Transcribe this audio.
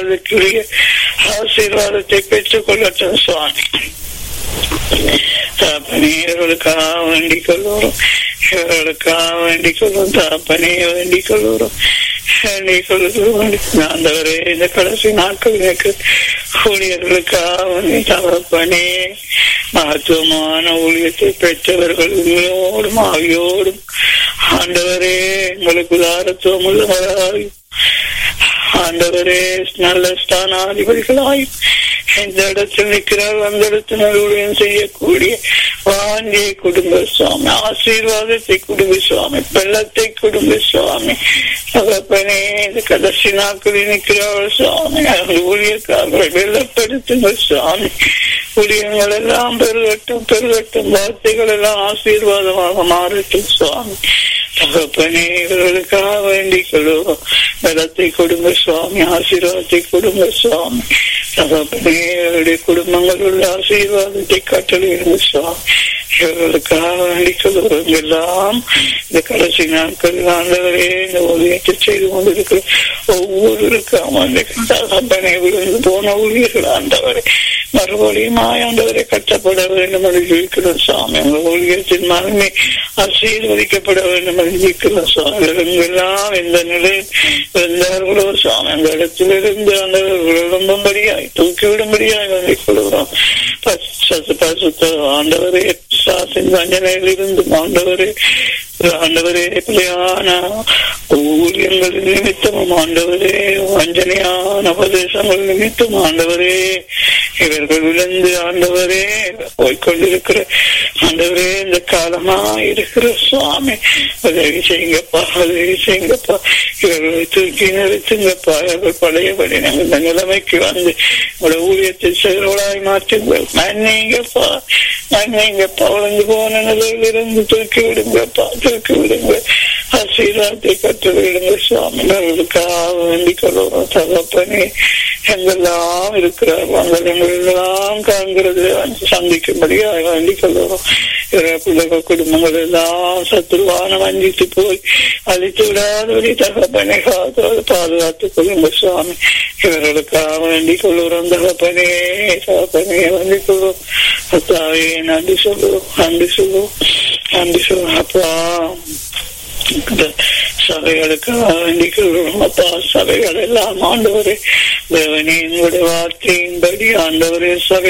அதுக்குரிய ஆசீர்வாதத்தை பெற்றுக் கொள்ளட்டும் சுவாமி தாப்பனே இவர்களுக்காக வேண்டிக் கொள்வோம் இவர்களுக்காக வேண்டிக் கொள்வோம் தாப்பனே வேண்டிக் கொள்வோம் வேண்டிக் கொள்வோம் ஆண்டவரே இந்த கடைசி நாட்கள் எனக்கு ஊழியர்களுக்காக வேண்டி தகப்பனே மகத்துவமான ஊழியத்தை பெற்றவர்கள் உங்களோடும் ஆவியோடும் ஆண்டவரே எங்களுக்கு உதாரத்துவம் உள்ளவராய் ஆண்டவரே நல்ல ஸ்தானாதிபதிகளாய் எந்த இடத்தில் நிற்கிறார் அந்த இடத்தில் ஊழியம் செய்யக்கூடிய வாங்கிய குடும்ப சுவாமி ஆசீர்வாதத்தை குடும்ப சுவாமி வெள்ளத்தை குடும்ப சுவாமி தகப்பனே இந்த கடைசி நாட்களில் நிற்கிறார் சுவாமி அவர்கள் ஊழியக்காரர்களை வெள்ளப்படுத்துங்க சுவாமி ஊழியங்கள் எல்லாம் பெருகட்டும் பெருகட்டும் வார்த்தைகள் எல்லாம் ஆசீர்வாதமாக மாறட்டும் சுவாமி தகப்பனே இவர்களுக்காக வேண்டிக் கொள்வோம் பலத்தை கொடுங்க சுவாமி ஆசீர்வாதத்தை கொடுங்க சுவாமி தகப்பனே இவருடைய குடும்பங்கள் உள்ள ஆசீர்வாதத்தை கட்டளையிடுங்க சுவாமி இவர்களுக்காக வேண்டிக் கொள்வோம் எல்லாம் இந்த கடைசி நாட்கள் ஆண்டவரே இந்த ஊழியத்தை செய்து கொண்டிருக்கிற ஒவ்வொருவருக்கும் அந்த தகப்பனை விழுந்து போன ஊழியர்கள் ஆண்டவரை மறுபடியும் ஆண்டவரை கட்டப்பட வேண்டும் என்று ஜெயிக்கிறோம் சுவாமி உங்கள் ஊழியத்தின் மனமே ஆசீர்வதிக்கப்பட வேண்டும் என்று ஜெயிக்கிறோம் சுவாமி எல்லாம் எந்த நிலையில் இருந்தார்களோ சுவாமி அந்த இடத்திலிருந்து அந்த விளம்பும்படியாய் தூக்கிவிடும்படியாய் வேண்டிக் கொள்கிறோம் பசுத்த ஆண்டவரே சாசின் வஞ்சனையில் இருந்து ஆண்டவரே ஆண்டவரே பிள்ளையான ஊழியங்கள் நிமித்தமும் ஆண்டவரே வஞ்சனையான உபதேசங்கள் நிமித்தம் ஆண்டவரே இவர்கள் விழுந்து ஆண்டவரே போய்கொண்டிருக்கிற ஆண்டவரே இந்த காலமா இருக்கிற சுவாமி உதவி செய்யுங்கப்பா உதவி செய்யுங்கப்பா இவர்களை தூக்கி நிறுத்துங்கப்பா இவர்கள் பழையபடி நாங்கள் இந்த நிலைமைக்கு வந்து உங்களோட ஊழியத்தை செயல்களாய் மாற்றுங்கள் மன்னிங்கப்பா மன்னிங்கப்பா வளர்ந்து போன நிலையில் இருந்து தூக்கி விடுங்கப்பா தூக்கி விடுங்க ஆசீர்வாதத்தை கற்று விடுங்க சுவாமி அவர்களுக்காக வேண்டிக் கொள்வோம் தகப்பனே எங்கெல்லாம் இருக்கிறார்கள் அங்கே எங்களெல்லாம் காண்கிறது சந்திக்கும்படியாக வேண்டிக் கொள்வோம் பிள்ளைகள் குடும்பங்கள் எல்லாம் சத்துருவான வஞ்சித்து போய் அழித்து விடாதபடி தகப்பனை காத்தோடு பாதுகாத்துக் கொள்ளுங்க சுவாமி இவர்களுக்காக வேண்டிக் கொள்ளுறோம் தகப்பனே தகப்பனே வேண்டிக் கொள்வோம் அத்தாவே நன்றி சொல்லுவோம் நன்றி சொல்லுவோம் நன்றி சொல்லுவோம் அப்பா சபைகளுக்கு வேண்டிக்கிறோம் அப்பா சபைகள் எல்லாம் ஆண்டவரே தேவனே எங்களுடைய வார்த்தையின்படி ஆண்டவரே சபை